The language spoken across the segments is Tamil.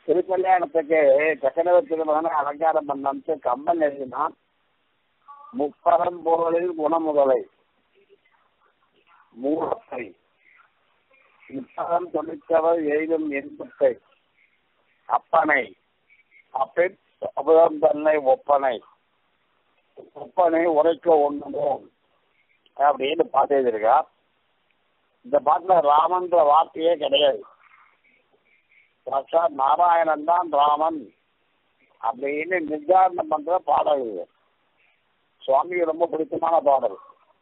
திருக்கல்யாணத்துக்கு சக்கரவர்த்தி திருமகனை அலங்காரம் பண்ணாமட்டு கம்பன் எழுதினான் முப்பரம்பொருளில் குணமுதலை மூலத்தை முப்பரம் தொழிற்சவர் எய்தும் எண்பத்தை அப்பனை அப்பின் அபுதம் தன்னை ஒப்பனை ஒப்பனை உரைக்க ஒண்ணுமோ அப்படின்னு பாட்டு எழுதியிருக்கா இந்த பாட்டுல ராமன்ற வார்த்தையே கிடையாது சாட்சாத் நாராயணன் தான் ராமன் அப்படின்னு நிர்தாரணம் பண்ற பாடல் இது சுவாமிக்கு ரொம்ப பிடித்தமான பாடல்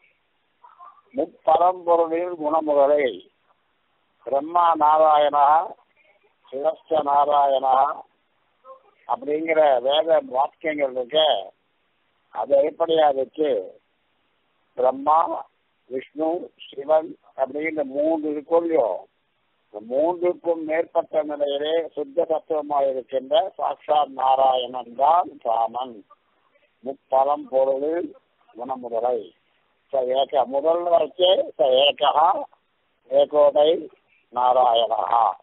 முப்பரம்பொருளில் குணமுதலை பிரம்மா நாராயணா சிவஸ்த நாராயணா அப்படிங்கிற வேத வாக்கியங்கள் இருக்க அதை அடிப்படையா வச்சு பிரம்மா விஷ்ணு சிவன் அப்படிங்கிற மூன்று இருக்கொள்ளியோ இந்த மூன்றுக்கும் மேற்பட்ட நிலையிலே சுத்த தத்துவமாக இருக்கின்ற சாட்சாத் நாராயணன் தான் ராமன் முப்பலம் பொருளில் குணமுதலை ச ஏக முதல் வரைக்கே ச ஏகா ஏகோதை நாராயணா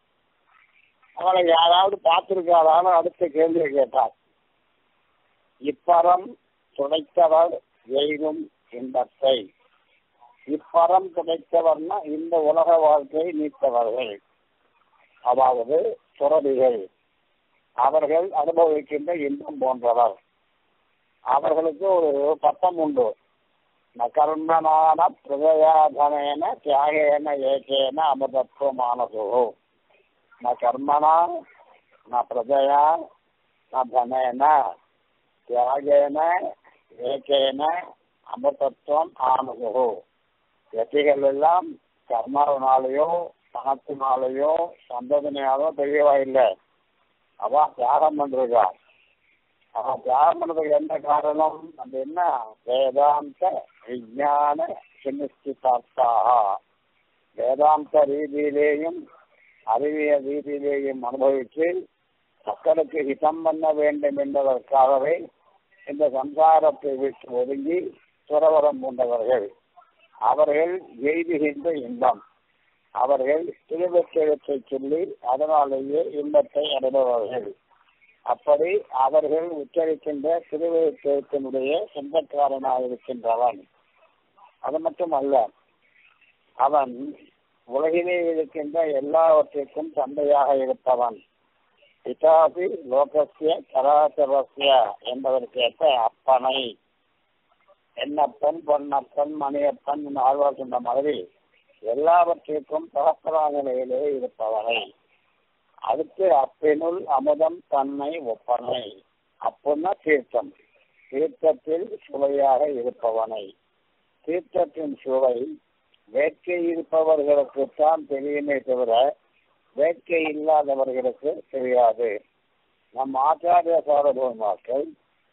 அவளை யாராவது பார்த்திருக்காரான்னு அடுத்த கேள்வியை கேட்டார் இப்பரம் துடைத்தவர் எய்தும் இன்பத்தை இப்பரம் துடைத்தவர்னா இந்த உலக வாழ்க்கையை நீத்தவர்கள் அதாவது துறவிகள் அவர்கள் அனுபவிக்கின்ற இன்பம் போன்றவர் அவர்களுக்கு ஒரு பட்டம் உண்டு ந கர்மனான பிரதயாதனேன தியாகேன ஏகேன அமதத்துவமானதோ ந கர்மணா ந பிரஜயா ந தனேன தியாகேன ஏகேன அமதத்துவம் ஆனதோ எத்திகள் எல்லாம் கர்மாவினாலேயோ பணத்தினாலேயோ சந்ததினாலோ தெரியவா இல்லை அவ தியாகம் பண்றா அவன் தியாகம் பண்றதுக்கு என்ன காரணம் அது என்ன வேதாந்த விஞ்ஞான சுனிஷ்டிதார்த்தாக வேதாந்த ரீதியிலேயும் அறிவியல் ரீதியிலேயும் அனுபவித்து மக்களுக்கு ஹிதம் பண்ண வேண்டும் என்பதற்காகவே இந்த சம்சாரத்தை விட்டு ஒதுங்கி துறவரம் கொண்டவர்கள் அவர்கள் எய்துகின்ற இன்பம் அவர்கள் திருவச்செழுத்தை சொல்லி அதனாலேயே இன்பத்தை அடைபவர்கள் அப்படி அவர்கள் உச்சரிக்கின்ற திருவச்செழுத்தினுடைய சொந்தக்காரனாக இருக்கின்றவன் அது மட்டும் அல்ல அவன் உலகிலே இருக்கின்ற எல்லாவற்றிற்கும் தந்தையாக இருப்பவன் பிதாபி லோகசிய சராசரஸ்ய என்பதற்கேற்ப அப்பனை என்னப்பன் பொன்னப்பன் மணியப்பன் ஆழ்வார் சொன்ன மாதிரி எல்லாவற்றிற்கும் பரஸ்பரா நிலையிலே இருப்பவனை அடுத்து அப்பினுள் அமுதம் தன்னை ஒப்பனை அப்புன்னா தீர்த்தம் தீர்த்தத்தில் சுவையாக இருப்பவனை தீர்த்தத்தின் சுவை வேட்கை இருப்பவர்களுக்குத்தான் தெரியுமே தவிர வேட்கை இல்லாதவர்களுக்கு தெரியாது நம் ஆச்சாரிய சாரபோமாக்கள்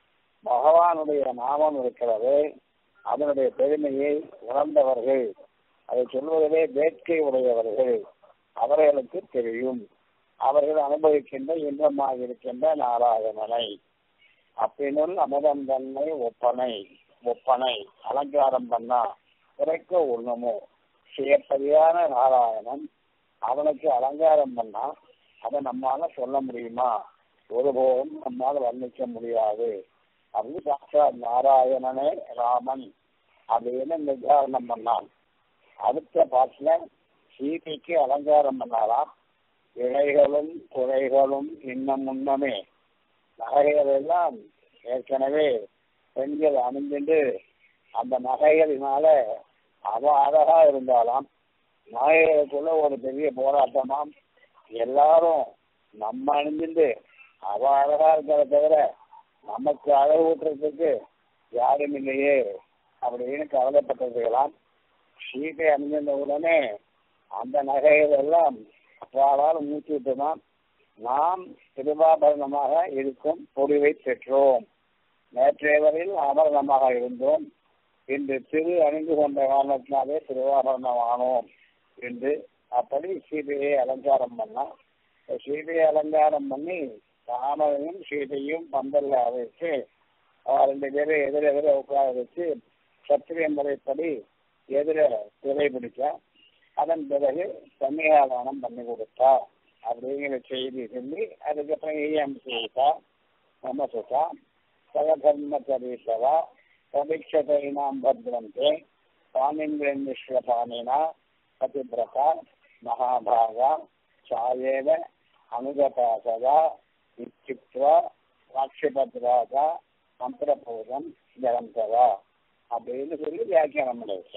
பகவானுடைய நாமம் இருக்கிறது அதனுடைய பெருமையை உணர்ந்தவர்கள் அதை சொல்வதிலே வேட்கை உடையவர்கள் அவர்களுக்கு தெரியும் அவர்கள் அனுபவிக்கின்ற இன்பமாக இருக்கின்ற நாராயணனை அப்பினுள் அமுதம் தன்னை ஒப்பனை ஒப்பனை அலங்காரம் பண்ணா குறைக்க ஒண்ணுமோ சுயப்பதியான நாராயணன் அவனுக்கு அலங்காரம் பண்ணா அதை நம்மால சொல்ல முடியுமா ஒருபோதும் நம்மால் வர்ணிக்க முடியாது அப்படின்னு சாட்சாத் நாராயணனே ராமன் அப்படின்னு நிர்தாரணம் பண்ணான் அடுத்த பாட்டுல சீதைக்கு அலங்காரம் பண்ணாராம் இழைகளும் குறைகளும் இன்னும் முன்னமே நகைகள் எல்லாம் ஏற்கனவே பெண்கள் அணிந்துட்டு அந்த நகைகளினால அவ அழகா இருந்தாலாம் நகைகளுக்குள்ள ஒரு பெரிய போராட்டமாம் எல்லாரும் நம்ம அணிஞ்சுட்டு அவ அழகா இருக்கிறத தவிர நமக்கு அழகு ஊட்டுறதுக்கு யாரும் இல்லையே அப்படின்னு கவலைப்பட்டிருக்கலாம் சீதை அணிஞ்சிருந்த உடனே அந்த நகைகள் எல்லாம் அப்பாலால் மூச்சு விட்டுதான் நாம் திருவாபரணமாக இருக்கும் பொடிவை பெற்றோம் நேற்றைய வரையில் ஆபரணமாக இருந்தோம் இன்று திரு அணிந்து கொண்ட காரணத்தினாலே திருவாபரணம் ஆனோம் என்று அப்படி சீதையை அலங்காரம் பண்ணா சீதையை அலங்காரம் பண்ணி தாமரையும் சீதையும் பந்தல்ல வச்சு ரெண்டு பேரும் எதிர எதிர உட்கார வச்சு சத்திரிய முறைப்படி எதிர திரை பிடிச்சா அதன் பிறகு கன்னியாதானம் பண்ணி கொடுத்தா அப்படிங்கிற செய்தி சொல்லி அதுக்கப்புறம் ஈயம் சீதா மம சுதா சகதர்ம சரிசவா பிரதீட்சதைனாம் பத்ரந்தே பாணிந்திரன்மிஸ்ரபாணினா பதிபிரதா மகாபாகா சாயேவ அனுகதா சதா இத்தித்வா சாட்சிபத்ராதா மந்திரபூதம் ஜலந்தவா அப்படின்னு சொல்லி வியாக்கியானம் பண்ணிருக்கு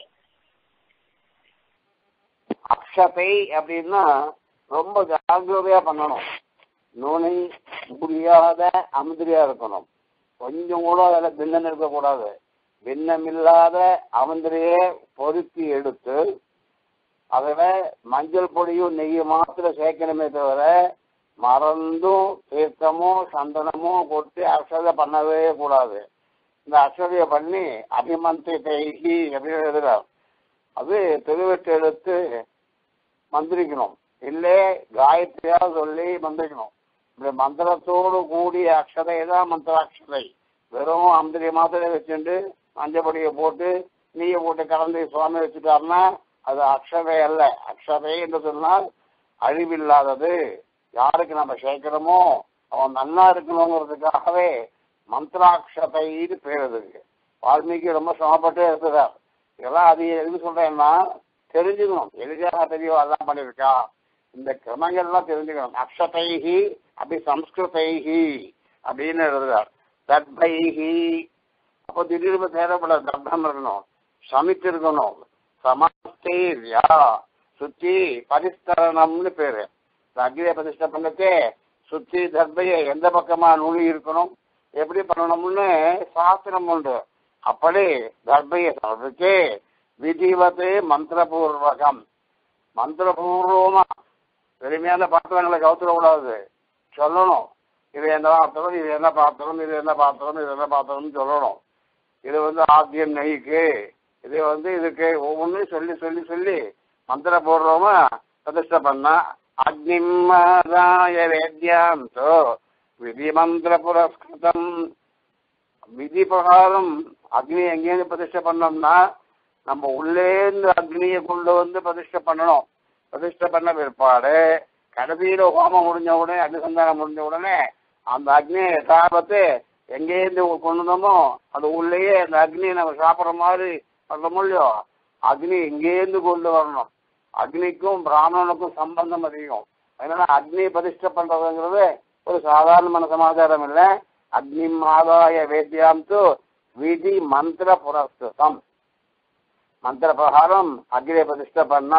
அக்ஷதை அப்படின்னா ரொம்ப ஜாகிரதையா பண்ணணும் நுனி முடியாத அமுதிரியா இருக்கணும் கொஞ்சம் கூட அதில் பின்னம் இருக்கக்கூடாது பின்னமில்லாத அமுதிரியை பொருத்தி எடுத்து அதில் மஞ்சள் பொடியும் நெய்யும் மாத்திரம் சேர்க்கணுமே தவிர மறந்தும் தீர்த்தமோ சந்தனமோ கொட்டி அக்ஷதை பண்ணவே கூடாது இந்த அக்ஷதையை பண்ணி அபிமந்தி தைகி அப்படின்னு எழுதுறார் அது திருவெட்டு எடுத்து மந்திரிக்கணும் இல்லை காயத்ரியா சொல்லி மந்திரிக்கணும் இப்படி மந்திரத்தோடு கூடிய அக்ஷதை தான் மந்திர அக்ஷதை வெறும் அந்திரி மாத்திரை வச்சுட்டு மஞ்சப்பொடியை போட்டு நெய்யை போட்டு கலந்து சுவாமி வச்சுட்டாருன்னா அது அக்ஷதை அல்ல அக்ஷதை என்று சொன்னால் அழிவில்லாதது யாருக்கு நம்ம சேர்க்கிறோமோ அவன் நன்னா இருக்கணுங்கிறதுக்காகவே மந்திராட்சதைன்னு பேர் அதுக்கு வால்மீகி ரொம்ப சிரமப்பட்டு இருக்கிறார் இதெல்லாம் அது எதுக்கு சொல்றேன்னா தெரிஞ்சுக்கணும் எளிதாக தெரியும் அதான் பண்ணியிருக்கா இந்த கிரமங்கள்லாம் தெரிஞ்சுக்கணும் அக்ஷதைஹி அப்படி சம்ஸ்கிருதைஹி அப்படின்னு எழுதுறார் தர்பைஹி அப்போ திடீர்னு தேவைப்படாது தர்ப்பம் இருக்கணும் சமித்து இருக்கணும் சமஸ்தேவியா சுத்தி பரிஸ்தரணம்னு பேரு அக்னியை பிரதிஷ்டை பண்ணத்தே சுத்தி தர்பையை எந்த பக்கமா நுழி இருக்கணும் எப்படி பண்ணணும்னு சாஸ்திரம் உண்டு அப்படி தர்பையை சொல்றதுக்கு விதிவத்து மந்திரபூர்வகம் மந்திரபூர்வமா பெருமையான பாத்திரங்களை கவுத்துடக்கூடாது சொல்லணும் இது என்ன பாத்திரம் இது என்ன பாத்திரம் இது என்ன பாத்திரம் இது என்ன பாத்திரம்னு சொல்லணும் இது வந்து ஆத்தியம் நெய்க்கு இது வந்து இதுக்கு ஒவ்வொன்றையும் சொல்லி சொல்லி சொல்லி மந்திரபூர்வமா பிரதிஷ்டை பண்ணா அக்னிமராய வேத்யாந்தோ விதி மந்திர புரஸ்கிருதம் விதி பிரகாரம் அக்னி எங்கேருந்து பிரதிஷ்டை பண்ணோம்னா நம்ம உள்ளேந்து அக்னியை கொண்டு வந்து பிரதிஷ்டை பண்ணணும் பிரதிஷ்டை பண்ண பிற்பாடு கடைசியில ஹோமம் முடிஞ்ச உடனே அக்னிசந்தானம் முடிஞ்ச உடனே அந்த அக்னியை சாபத்து எங்கேருந்து கொண்டு வந்தோமோ அது உள்ளேயே அந்த அக்னியை நம்ம சாப்பிட்ற மாதிரி பண்ண இல்லையோ அக்னி எங்கேருந்து கொண்டு வரணும் அக்னிக்கும் பிராமணனுக்கும் சம்பந்தம் அதிகம் அதனால அக்னி பிரதிஷ்டை பண்றதுங்கிறது ஒரு சாதாரணமான சமாச்சாரம் இல்லை அக்னி ஆதாய வேத்தியாந்து விதி மந்திர புரஸ்கிருதம் மந்திர பிரகாரம் அக்னியை பிரதிஷ்டை பண்ணா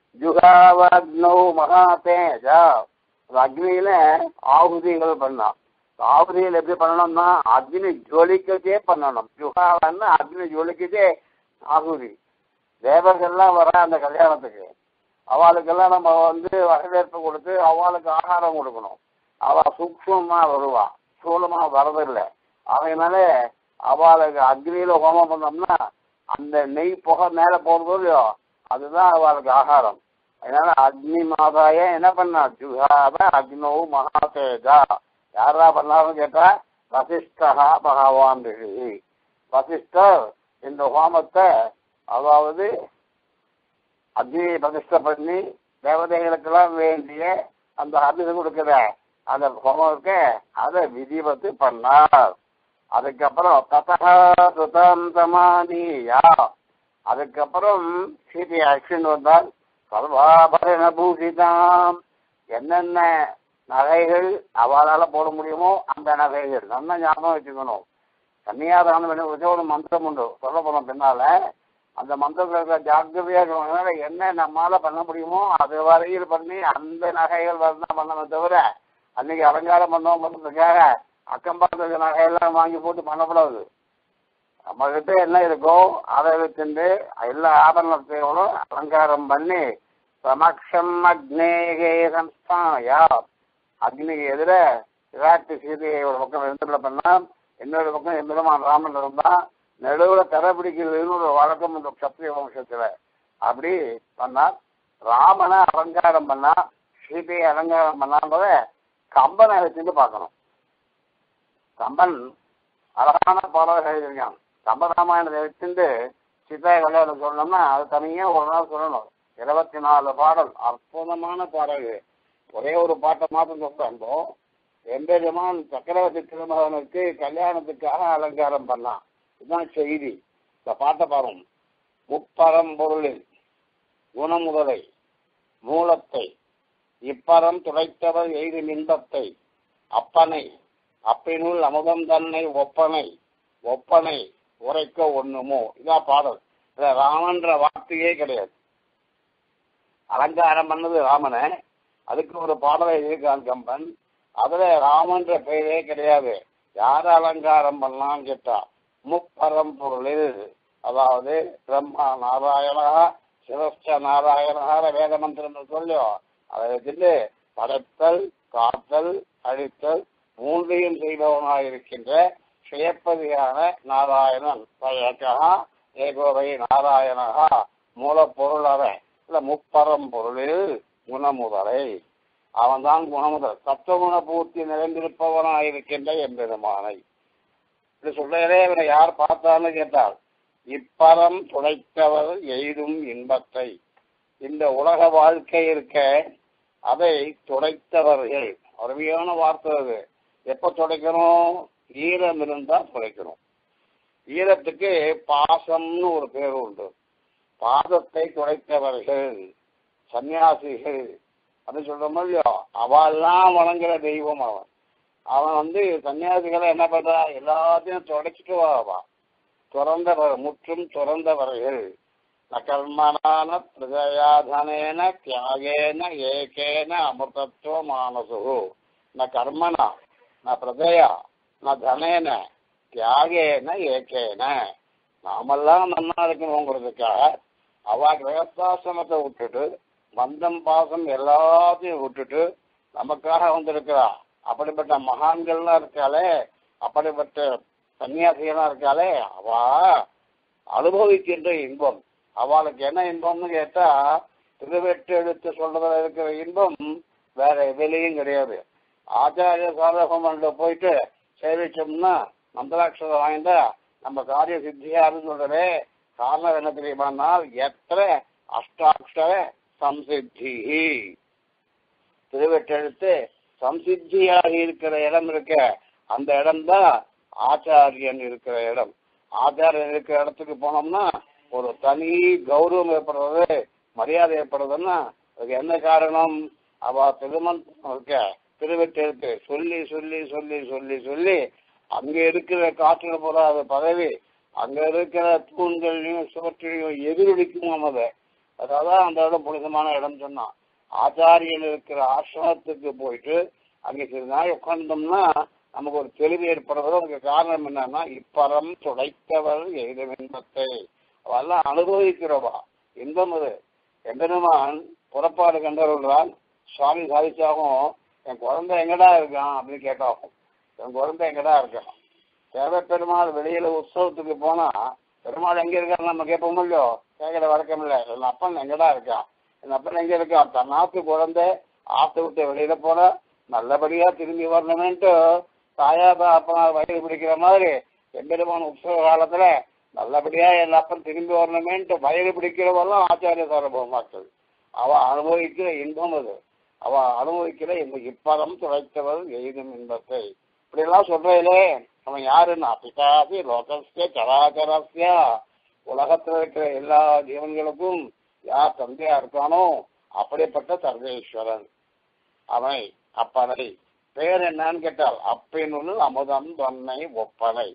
ஜுகாவக்னௌ மகாதேஜா அக்னியில ஆகுதிகள் பண்ணா ஆகுதிகள் எப்படி பண்ணணும்னா அக்னி ஜொலிக்கதே பண்ணணும் ஜுகாவன்னா அக்னி ஜொலிக்கதே ஆகுதி தேவர்கள்லாம் வர அந்த கல்யாணத்துக்கு அவளுக்கெல்லாம் நம்ம வந்து வரவேற்பு கொடுத்து அவளுக்கு ஆகாரம் கொடுக்கணும் அவ சூக்ஷமா வருவா சூலமா வரதில்லை அதனால அவளுக்கு அக்னியில ஹோமம் பண்ணோம்னா அந்த நெய் புகை மேல போறதோ இல்லையோ அதுதான் அவளுக்கு ஆகாரம் அதனால அக்னி மாதாய என்ன பண்ணா ஜுகாவ அக்னோ மகாதேஜா யாரா பண்ணாருன்னு கேட்டா வசிஷ்டா பகவான் ரிஷி வசிஷ்டர் இந்த ஹோமத்தை அதாவது அக்னியை பிரதிஷ்டை பண்ணி தேவதைகளுக்கெல்லாம் வேண்டிய அந்த அபிஷேகம் கொடுக்குற அந்த ஹோமத்தை அதை விதிவத்து பண்ணார் அதுக்கப்புறம் ததா சுதம் சமாதியா அதுக்கப்புறம் சீதை ஆக்ஷன் வந்தால் சர்வாபரண பூஷிதாம் என்னென்ன நகைகள் அவளால போட முடியுமோ அந்த நகைகள் நல்லா ஞாபகம் வச்சுக்கணும் கன்னியாதானம் பண்ணி வச்ச ஒரு மந்திரம் உண்டு சொல்ல போனோம் பின்னால அந்த மந்திரத்தில் ஜாக்கிரதையா இருக்கணும்னால என்ன நம்மால பண்ண முடியுமோ அது வரையில் பண்ணி அந்த நகைகள் தான் பண்ணணும் தவிர அன்னைக்கு அலங்காரம் பண்ணோம் பண்ணுறதுக்காக அக்கம் பக்கத்து நகையெல்லாம் வாங்கி போட்டு பண்ணக்கூடாது நம்ம கிட்ட என்ன இருக்கோ அதை வச்சுட்டு எல்லா ஆபரணத்தையோடும் அலங்காரம் பண்ணி சமக்ஷம் அக்னேகே சம்ஸ்தாயா அக்னிக்கு எதிர விராட்டு சீதையை ஒரு பக்கம் எழுந்துள்ள பண்ணா இன்னொரு பக்கம் எம்பெருமான் ராமன் இருந்தா நடுவில் தர பிடிக்கிறதுன்னு ஒரு வழக்கம் உண்டு சத்திரிய வம்சத்துல அப்படி பண்ணா ராமனை அலங்காரம் பண்ணா சீதையை அலங்காரம் பண்ணான்றத கம்பனை வச்சுட்டு பார்க்கணும் கம்பன் அழகான பாடல்கள் எழுதியிருக்கான் கம்பராமாயணத்தை வச்சுட்டு சீதா கல்யாணம் சொல்லணும்னா அது தனியாக ஒரு நாள் சொல்லணும் இருபத்தி நாலு பாடல் அற்புதமான பாடல்கள் ஒரே ஒரு பாட்டை மாத்திரம் சொல்றாங்க எம்பெருமான் சக்கரவர்த்தி திருமகனுக்கு கல்யாணத்துக்காக அலங்காரம் பண்ணான் இதுதான் செய்தி இந்த பாட்டை பாருங்க முப்பரம்பொருளில் குணமுதலை மூலத்தை இப்பரம் துடைத்தவர் எய்து இன்பத்தை அப்பனை அப்பினுள் அமுதம் தன்னை ஒப்பனை ஒப்பனை உரைக்க ஒண்ணுமோ இதான் பாடல் இதுல ராமன்ற வார்த்தையே கிடையாது அலங்காரம் பண்ணது ராமனை அதுக்கு ஒரு பாடலை எழுதியிருக்கான் கம்பன் அதுல ராமன்ற பெயரே கிடையாது யார் அலங்காரம் பண்ணலாம்னு கேட்டா முப்பரம்பொருளில் அதாவது பிரம்மா நாராயணா சிவஸ்ட நாராயணா வேத மந்திரம் சொல்லோ அதை வச்சுட்டு படைத்தல் காத்தல் அழித்தல் மூன்றையும் செய்பவனாயிருக்கின்ற சுயப்பதியான நாராயணன் பயக்கா ஏகோவை நாராயணகா மூலப்பொருள் அவன் இல்ல முப்பரம்பொருளில் குணமுதலை அவன்தான் குணமுதல் சத்துவகுண பூர்த்தி நிறைந்திருப்பவனாயிருக்கின்ற எம்பெருமானை இப்படி சொல்றதே இவனை யார் பார்த்தான்னு கேட்டால் இப்பரம் துடைத்தவர் எய்தும் இன்பத்தை இந்த உலக வாழ்க்கை இருக்க அதை துடைத்தவர்கள் அருமையான வார்த்தை அது எப்ப துடைக்கணும் ஈரம் இருந்தா துடைக்கணும் ஈரத்துக்கு பாசம்னு ஒரு பேர் உண்டு பாதத்தை துடைத்தவர்கள் சன்னியாசிகள் அப்படின்னு சொல்றோமோ இல்லையோ அவெல்லாம் வணங்குற தெய்வம் அவன் அவன் வந்து சன்னியாசிகளை என்ன பண்றா எல்லாத்தையும் துடைச்சிட்டு வா துறந்தவர் முற்றும் துறந்தவர்கள் ந கர்மனான பிரஜயாதனேன தியாகேன ஏகேன அமிர்தத்துவ மானசு ந கர்மனா ந பிரஜயா ந தனேன தியாகேன ஏகேன நாமெல்லாம் நன்னா இருக்கணுங்கிறதுக்காக அவ கிரகஸ்தாசிரமத்தை விட்டுட்டு பந்தம் பாசம் எல்லாத்தையும் விட்டுட்டு நமக்காக வந்திருக்கிறா அப்படிப்பட்ட மகான்கள்லாம் இருக்காளே அப்படிப்பட்ட சன்னியாசிகள்லாம் இருக்காளே அவ அனுபவிக்கின்ற இன்பம் அவளுக்கு என்ன இன்பம்னு கேட்டா திருவெட்டு எடுத்து சொல்றதுல இருக்கிற இன்பம் வேற எதுலையும் கிடையாது ஆச்சாரிய சாதகமண்ட போயிட்டு சேவிச்சோம்னா மந்திராட்சரம் வாங்கிட்டா நம்ம காரிய சித்தியாருன்னு சொல்றதே காரணம் என்ன தெரியுமானால் எத்தனை அஷ்டாட்சர சம்சித்தி திருவெட்டெழுத்து சம்சித்தியாக இருக்கிற இடம் இருக்க அந்த இடம் தான் ஆச்சாரியன் இருக்கிற இடம் ஆச்சாரியன் இருக்கிற இடத்துக்கு போனோம்னா ஒரு தனி கௌரவம் ஏற்படுறது மரியாதை ஏற்படுறதுன்னா அதுக்கு என்ன காரணம் அவ திருமண் இருக்க திருவெட்டெழுத்து சொல்லி சொல்லி சொல்லி சொல்லி சொல்லி அங்க இருக்கிற காற்றுல போறாத பதவி அங்க இருக்கிற தூண்களையும் சுவற்றையும் எதிரொலிக்கும் அதை அதாவது அந்த இடம் புனிதமான இடம் சொன்னான் ஆச்சாரியன் இருக்கிற ஆசிரமத்துக்கு போயிட்டு அங்க சில நாள் உட்கார்ந்தோம்னா நமக்கு ஒரு தெளிவு ஏற்படுறது அதுக்கு காரணம் என்னன்னா இப்பறம் துடைத்தவர் எய்த இன்பத்தை அவெல்லாம் அனுபவிக்கிறவா இன்பம் அது எம்பெருமான் புறப்பாடு கண்டவர்களால் சுவாமி சாதிச்சாகும் என் குழந்தை எங்கடா இருக்கான் அப்படின்னு கேட்டாகும் என் குழந்தை எங்கடா இருக்கான் தேவ பெருமாள் வெளியில உற்சவத்துக்கு போனா பெருமாள் எங்க இருக்காரு நம்ம கேட்போம் இல்லையோ கேட்கிற வழக்கம் இல்லை என் அப்பன் எங்கடா இருக்கான் என் அப்பன் எங்க இருக்கான் தன் நாத்து குழந்தை ஆத்து விட்டு வெளியில போனா நல்லபடியா திரும்பி வரணுமேன்ட்டு தாயா அப்பனார் வயிறு பிடிக்கிற மாதிரி எம்பெருமான் உற்சவ காலத்துல நல்லபடியா என் அப்பன் திரும்பி வரணுமேன்ட்டு வயிறு பிடிக்கிறவெல்லாம் ஆச்சாரிய சாரபமாக்கள் அவ அனுபவிக்கிற இன்பம் அது அவ அனுபவிக்கிற இந்த இப்பதம் துடைத்தவர் எய்தும் இன்பத்தை இப்படி எல்லாம் சொல்றதிலே அவன் யாருன்னா பிதாசி லோகஸ்ய சராச்சரஸ்ய உலகத்துல இருக்கிற எல்லா ஜீவன்களுக்கும் யார் தந்தையா இருக்கானோ அப்படிப்பட்ட சர்வேஸ்வரன் அவனை அப்பனை பேர் என்னன்னு கேட்டால் அப்பினுள் அமுதம் தொன்னை ஒப்பனை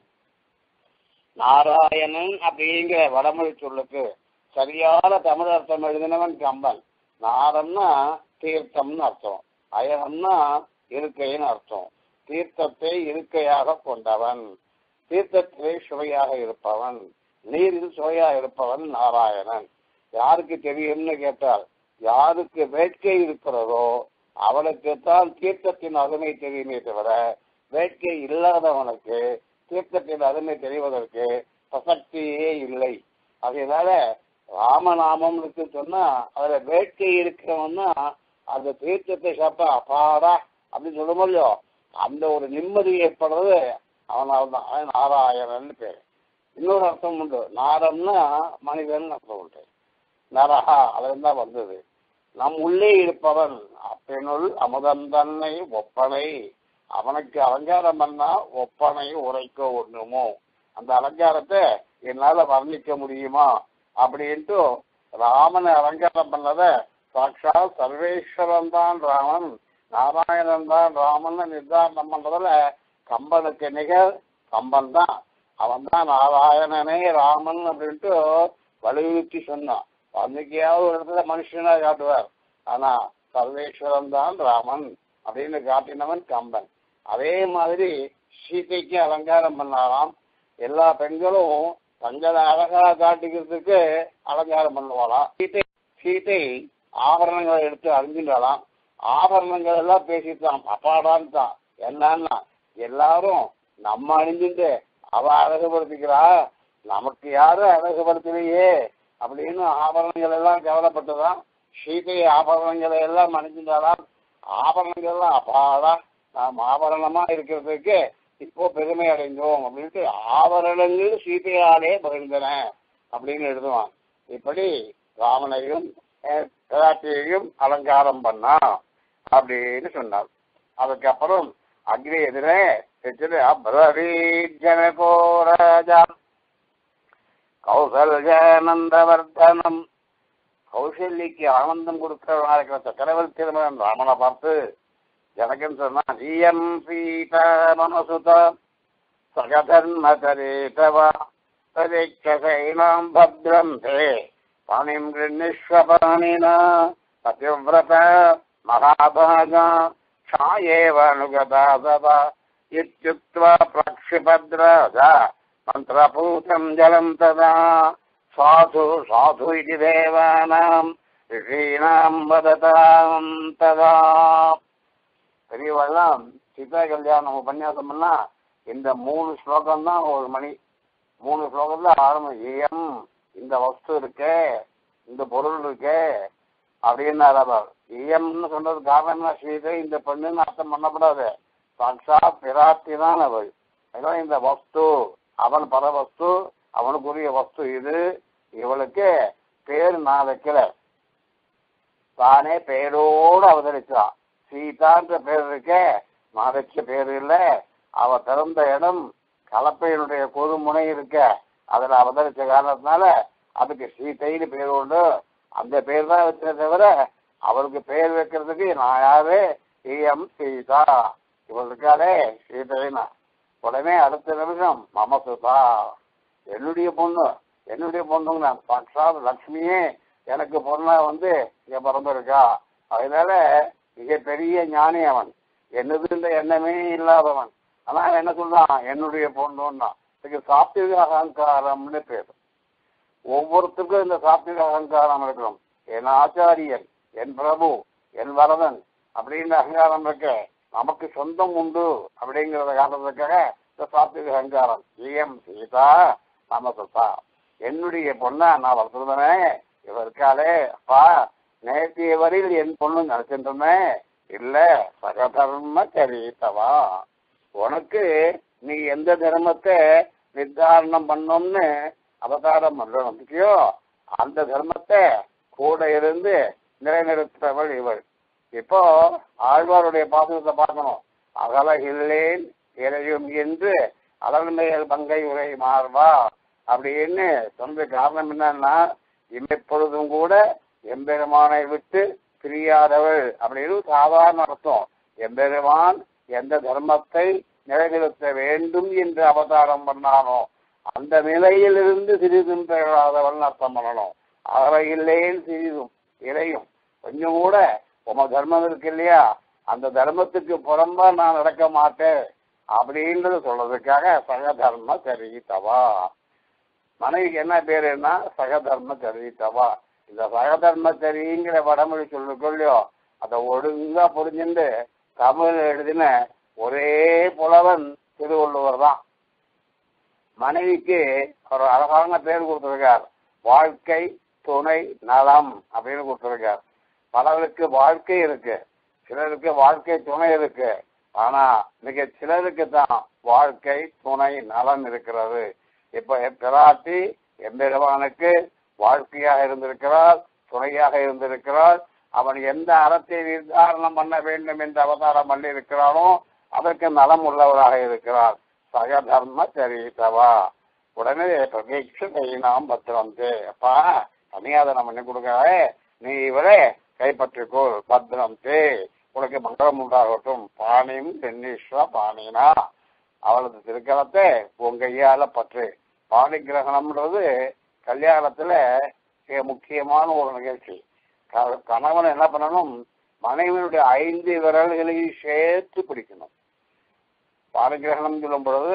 நாராயணன் அப்படிங்கிற வடமொழி சொல்லுக்கு சரியான தமிழ் அர்த்தம் எழுதினவன் கம்பன் நாரம்னா தீர்த்தம்னு அர்த்தம் அயகம்னா இருக்கைன்னு அர்த்தம் தீர்த்தத்தை இருக்கையாக கொண்டவன் தீர்த்தத்திலே சுவையாக இருப்பவன் நீரில் சுவையாக இருப்பவன் நாராயணன் யாருக்கு தெரியும்னு கேட்டால் யாருக்கு வேட்கை இருக்கிறதோ அவனுக்குத்தான் தீர்த்தத்தின் அருமை தெரியுமே தவிர வேட்கை இல்லாதவனுக்கு தீர்த்தத்தின் அருமை தெரிவதற்கு பிரசக்தியே இல்லை அதனால ராமநாமம் இருக்கு சொன்னா அதுல வேட்கை இருக்கிறவன்னா அந்த தீர்த்தத்தை சாப்பிட்டா அப்பாடா அப்படின்னு சொல்ல முடியும் அந்த ஒரு நிம்மதி ஏற்படுறது அவனால் தான் அவன் நாராயணன் பேர் இன்னொரு அர்த்தம் உண்டு நாரம்னா மனிதன் அர்த்தம் உண்டு நரஹா அதுல தான் வந்தது நம் உள்ளே இருப்பவன் அப்பெனுள் அமுதம் தன்னை ஒப்பனை அவனுக்கு அலங்காரம் பண்ணா ஒப்பனை உரைக்க ஒண்ணுமோ அந்த அலங்காரத்தை என்னால வர்ணிக்க முடியுமா அப்படின்ட்டு ராமனை அலங்காரம் பண்ணத சாட்சா சர்வேஸ்வரன் தான் ராமன் நாராயணன் தான் ராமன் நிர்தாரணம் பண்றதுல கம்பனுக்கு நிகர் கம்பன் தான் அவன் தான் நாராயணனே ராமன் அப்படின்ட்டு வலியுறுத்தி சொன்னான் அன்னைக்கையாவது ஒரு இடத்துல மனுஷனா காட்டுவார் ஆனா சர்வேஸ்வரன் தான் ராமன் அப்படின்னு காட்டினவன் கம்பன் அதே மாதிரி சீதைக்கு அலங்காரம் பண்ணாராம் எல்லா பெண்களும் தங்களை அழகா காட்டிக்கிறதுக்கு அலங்காரம் பண்ணுவாளாம் சீதை சீதை ஆபரணங்களை எடுத்து அறிஞ்சின்றாலாம் ஆபரணங்கள் எல்லாம் பேசிட்டான் அப்பாடான்னு தான் என்னன்னா எல்லாரும் நம்ம அணிஞ்சுட்டு அவ அழகுபடுத்திக்கிறா நமக்கு யாரும் அழகுபடுத்தலையே அப்படின்னு ஆபரணங்கள் எல்லாம் கவலைப்பட்டதாம் சீதை ஆபரணங்களை எல்லாம் அணிஞ்சின்றாலாம் ஆபரணங்கள் எல்லாம் அப்பாடா நாம் ஆபரணமா இருக்கிறதுக்கு இப்போ பெருமை அடைந்தோம் அப்படின்ட்டு ஆபரணங்கள் சீதையாலே பகிர்ந்தன அப்படின்னு எழுதுவான் இப்படி ராமனையும் பிராட்டியையும் அலங்காரம் பண்ணா அப்படின்னு சொன்னார் அதுக்கப்புறம் அக்னி எதிரே ஜனகோ ராஜா கௌசல்யானந்தவர்தனம் கௌசல்யக்கு ஆனந்தம் கொடுக்கிறவனா இருக்கிற சக்கரவர்த்தி திருமகன் ராமனை பார்த்து ஜனகன் சொன்னான் ஈயம் சீதா மனசுத சகதர்மதரேதவா ததேச்சசைனாம் பத்ரம் தே பாணிம் கிருண்ணிஸ்வபாணினா சத்யவிரத மகாபாகா ಛಾಯೇವಾನುಗತಾ ಸದಾ ಇತ್ಯುಕ್ತ್ವಾ ಪ್ರಕ್ಷಿಪದ್ರಾಜ ಮಂತ್ರಪೂತಂ ಜಲಂ ತದಾ ಸಾಧು ಸಾಧು ಇತಿ ದೇವಾನಾಂ ಋಷೀಣಾಂ ವದತಾಂ ததா பெரியவெல்லாம் சீதா கல்யாணம் உபன்யாசம் பண்ணா இந்த மூணு ஸ்லோகம் தான் ஒரு மணி மூணு ஸ்லோகத்துல ஆரம்பம் ஏயம் இந்த வஸ்து இருக்கே இந்த பொருள் இருக்கே அப்படின்னு அவர் ஈயம்னு சொன்னது காரணம் என்ன ஸ்ரீதை இந்த பெண்ணுன்னு அர்த்தம் பண்ணக்கூடாது சாட்சா பிராட்டி தான் அவள் அதான் இந்த வஸ்து அவன் பரவஸ்து அவனுக்குரிய வஸ்து இது இவளுக்கு பேர் நான் வைக்கல தானே பேரோடு அவதரிச்சான் சீதான்ற பேர் இருக்க நான் வச்ச பேர் இல்ல அவ பிறந்த இடம் கலப்பையினுடைய பொதுமுனை இருக்க அதுல அவதரிச்ச காரணத்தினால அதுக்கு சீதைன்னு பேர் உண்டு அந்த பேர் தான் வச்சே தவிர அவளுக்கு பேர் வைக்கிறதுக்கு நான் யாரு எம் சீதா இவள் இருக்காளே சீதைனா உடனே அடுத்த நிமிஷம் மமசுதா என்னுடைய பொண்ணு என்னுடைய பொண்ணுங்க நான் சாட்சாத் லக்ஷ்மியே எனக்கு பொண்ணா வந்து இங்க பிறந்திருக்கா அதனால மிகப்பெரிய ஞானி அவன் என்னதுன்ற எண்ணமே இல்லாதவன் ஆனா அவன் என்ன சொல்றான் என்னுடைய பொண்ணுன்னா இதுக்கு சாத்விக அகங்காரம்னு பேர் ஒவ்வொருத்தருக்கும் இந்த சாத்விக அகங்காரம் இருக்கணும் என் ஆச்சாரியன் என் பிரபு என் வரதன் அப்படின்ற அகங்காரம் இருக்க நமக்கு சொந்தம் உண்டு அப்படிங்கிறத காரணத்துக்காக இந்த சாத்விக அகங்காரம் ஜிஎம் சீதா நாம சொல்றா என்னுடைய பொண்ணை நான் வளர்த்துருந்தனே இவ இருக்காளே அப்பா நேற்றைய வரையில் என் பொண்ணு நினைச்சிருந்தேன் இல்ல சகதர்ம சரித்தவா உனக்கு நீ எந்த தர்மத்தை நிர்தாரணம் பண்ணோம்னு அவதாரம் பண்றோம் அந்த தர்மத்தை கூட இருந்து நிலைநிறுத்தவள் இவள் இப்போ ஆழ்வாருடைய பாசனத்தை பார்க்கணும் அகல இல்லேன் இறையும் என்று அலன்மையல் பங்கை உரை மாறுவா அப்படின்னு சொன்ன காரணம் என்னன்னா இமைப்பொழுதும் கூட எம்பெருமானை விட்டு பிரியாதவள் அப்படின்னு சாதாரண அர்த்தம் எம்பெருமான் எந்த தர்மத்தை நிலைநிறுத்த வேண்டும் என்று அவதாரம் பண்ணானோ அந்த நிலையிலிருந்து சிறிதும் பெறாதவன் அர்த்தம் பண்ணணும் அகலையில்லேன் சிறிதும் இறையும் கொஞ்சம் கூட உம தர்மம் இருக்கு இல்லையா அந்த தர்மத்துக்கு புறம்பா நான் நடக்க மாட்டேன் அப்படின்றது சொல்றதுக்காக சகதர்ம சரித்தவா மனைவிக்கு என்ன பேருன்னா சகதர்ம சரித்தவா இந்த சகதர்ம சரிங்கிற வடமொழி சொல்லுக்கொள்ளையோ அதை ஒழுங்கா புரிஞ்சுட்டு தமிழ் எழுதின ஒரே புலவன் திருவள்ளுவர் தான் மனைவிக்கு ஒரு அழகான பேர் கொடுத்திருக்கார் வாழ்க்கை துணை நலம் அப்படின்னு கொடுத்திருக்கார் பலருக்கு வாழ்க்கை இருக்கு சிலருக்கு வாழ்க்கை துணை இருக்கு ஆனா மிக சிலருக்கு தான் வாழ்க்கை துணை நலன் இருக்கிறது இப்ப பிராட்டி எம்பெருமானுக்கு வாழ்க்கையாக இருந்திருக்கிறார் துணையாக இருந்திருக்கிறார் அவன் எந்த அறத்தை நிர்தாரணம் பண்ண வேண்டும் என்று அவதாரம் பண்ணி இருக்கிறானோ அதற்கு நலம் உள்ளவராக இருக்கிறார் சக தர்ம சரித்தவா உடனே பிரதீட்சை நாம் பத்திரந்தே அப்பா தனியாதனம் பண்ணி கொடுக்காதே நீ இவரே கைப்பற்றிக்கொள் பத்திரம் தே உனக்கு மங்களம் உண்டாகட்டும் பாணியும் தென்னீஸ்வர பாணினா அவளது திருக்கலத்தை உன் கையால பற்று பாணி கிரகணம்ன்றது கல்யாணத்துல மிக முக்கியமான ஒரு நிகழ்ச்சி க- கணவன் என்ன பண்ணணும் மனைவியுடைய ஐந்து விரல்களையும் சேர்த்து பிடிக்கணும் பாணி கிரகணம் சொல்லும் பொழுது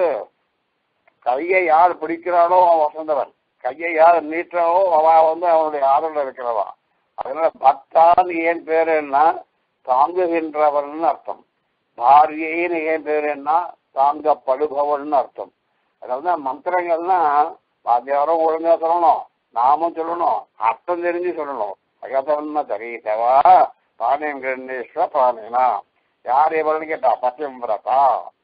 கையை யார் பிடிக்கிறாளோ அவன் வசந்தவன் கையை யார் நீட்டுறாளோ அவ வந்து அவனுடைய ஆதரவில் இருக்கிறவா அதனால பக்தான் ஏன் பேர் என்ன தாங்குகின்றவன் அர்த்தம் பாரியைன்னு ஏன் பேர் என்ன தாங்கப்படுபவன் அர்த்தம் அதாவது மந்திரங்கள்னா வாத்தியாரும் ஒழுங்கா சொல்லணும் நாமும் சொல்லணும் அர்த்தம் தெரிஞ்சு சொல்லணும் அகதவன்னா தெரியுதவா பாணியம் கணேஸ்வர பாணினா யார் எவ்வளவு கேட்டா பத்தியம்பிரதா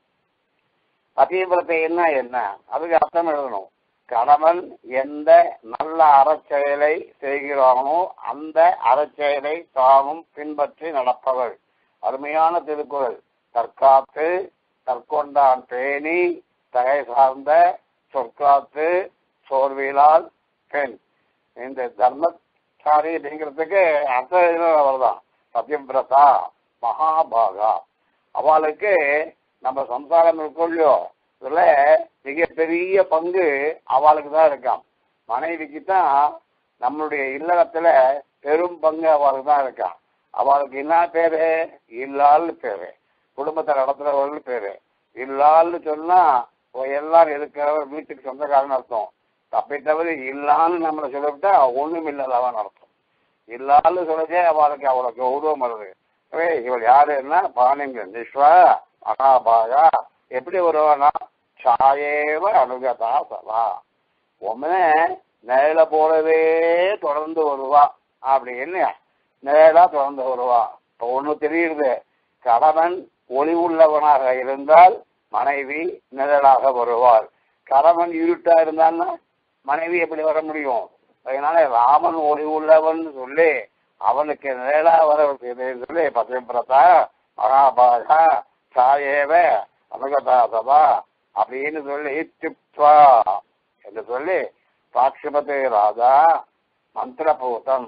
பத்தியபிரத்தை என்ன என்ன அதுக்கு அர்த்தம் எழுதணும் கணவன் எந்த நல்ல அறச்செயலை செய்கிறானோ அந்த அறச்செயலை தானும் பின்பற்றி நடப்பவள் அருமையான திருக்குறள் தற்காத்து தற்கொண்டான் பேணி தகை சார்ந்த சொற்காத்து சோர்விலால் பெண் இந்த தர்மச்சாரி அப்படிங்கிறதுக்கு அர்த்தம் அவர்தான் சத்யபிரதா மகாபாகா அவளுக்கு நம்ம சம்சாரம் இருக்கொள்ளையோ இதுல மிகப்பெரிய பங்கு அவளுக்கு தான் இருக்கான் மனைவிக்கு தான் நம்மளுடைய இல்லறத்துல பெரும் பங்கு அவளுக்கு தான் இருக்கான் அவளுக்கு என்ன பேரு இல்லாள்னு பேரு குடும்பத்தை நடத்துறவர்கள் பேரு இல்லாள்னு சொன்னா அவ எல்லாரும் இருக்கிறவர் வீட்டுக்கு சொந்தக்காரன் அர்த்தம் தப்பை தவிர இல்லான்னு நம்மளை சொல்லிவிட்டா ஒண்ணும் இல்லாதவன் அர்த்தம் இல்லான்னு சொல்லச்சே அவளுக்கு அவ்வளவு கௌரவம் வருது ஏ, இவள் யாருன்னா பாணிங்க நிஸ்வா மகாபாகா எப்படி வருவானா சாயேவ அனுகதா சதா உடனே நிழல போலவே தொடர்ந்து வருவா அப்படின்னு நிழலா தொடர்ந்து வருவா இப்போ ஒண்ணு தெரியுது கணவன் ஒளி உள்ளவனாக இருந்தால் மனைவி நிழலாக வருவாள் கணவன் இருட்டா இருந்தான்னா மனைவி எப்படி வர முடியும் அதனால ராமன் ஒளி உள்ளவன் சொல்லி அவனுக்கு நிழலா வர செய்தேன்னு சொல்லி பத்திரபிரதா மகாபாகா சாயேவ அனுகதா சபா அப்படின்னு சொல்லி திப்வா என்று சொல்லி பாக்ஷபதே ராஜா மந்திரபூதம்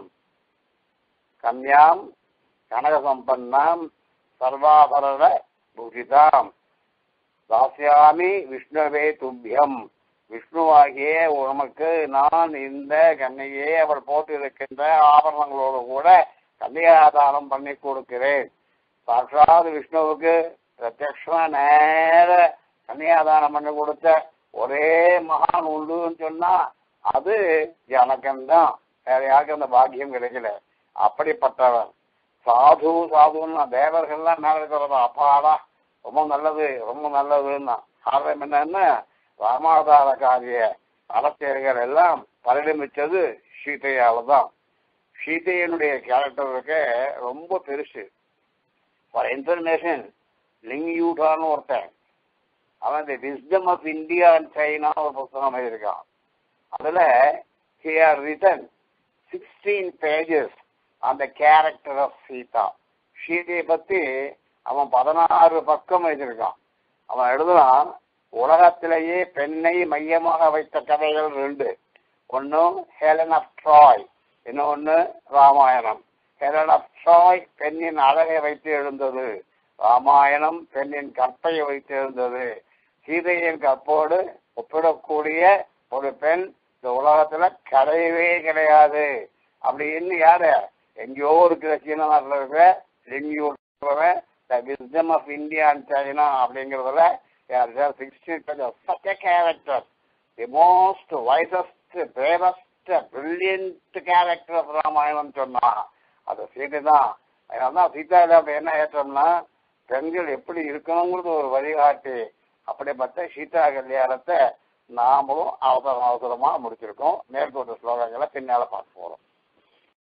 கன்யாம் கனகசம்பன்னாம் சர்வாபரண பூஜிதாம் தாஸ்யாமி விஷ்ணுவே துப்பியம் விஷ்ணுவாகிய உனக்கு நான் இந்த கண்ணையே அவர் போட்டு இருக்கின்ற ஆபரணங்களோடு கூட கன்னியாதானம் பண்ணி கொடுக்கிறேன் சாட்சாத் விஷ்ணுவுக்கு பிரத்யக்ஷமா நேர கன்னியாதானம் பண்ணி கொடுத்த ஒரே மகான் உண்டுன்னு சொன்னா அது ஜனகன்தான் வேற யாருக்கும் அந்த பாக்கியம் கிடைக்கல அப்படிப்பட்டவன் சாது சாதுன்னா தேவர்கள்லாம் மேல இருக்கிறதா அப்பாடா ரொம்ப நல்லது ரொம்ப நல்லதுன்னா காரணம் என்னன்னா ராமாவதார காரிய அலச்சேரிகள் எல்லாம் பரிணமிச்சது சீதையால தான் சீதையனுடைய கேரக்டருக்கு ரொம்ப பெருசு ஃபார் இன்ஃபர்மேஷன் லிங் யூட்டான்னு ஒருத்தன் அவன் the wisdom of India and China ஒரு புத்தகம் எழுதியிருக்கான் அதுல he had written 16 pages on the character of Sita சீதையை பத்தி அவன் பதினாறு பக்கம் எழுதியிருக்கான் அவன் எழுதுனான் உலகத்திலேயே பெண்ணை மையமாக வைத்த கதைகள் ரெண்டு ஒன்னு ஹேலன் ஆஃப் ட்ராய் இன்னொன்னு ராமாயணம் ஹேலன் ஆஃப் ட்ராய் பெண்ணின் அழகை வைத்து எழுந்தது ராமாயணம் பெண்ணின் கற்பையை வைத்து எழுந்தது சீதையின் கற்போடு ஒப்பிடக்கூடிய ஒரு பெண் இந்த உலகத்துல கிடையவே கிடையாது அப்படின்னு யாரு எங்கேயோ இருக்கிற சீன நாட்டில் இருக்கிற எங்கேயோ இருக்கிறவன் the wisdom of India and China அப்படிங்கிறதுல such a character, the most wisest, bravest, brilliant character of Ramayanam சொன்னா அது சீதை தான் அதனால சீதாவில் அப்படி என்ன ஏற்றம்னா பெண்கள் எப்படி இருக்கணுங்கிறது ஒரு வழிகாட்டி அப்படிப்பட்ட சீதா கல்யாணத்தை நாமளும் அவசரம் அவசரமா முடிச்சிருக்கோம் மேற்கொண்ட ஸ்லோகங்களை பின்னால பார்க்க போறோம்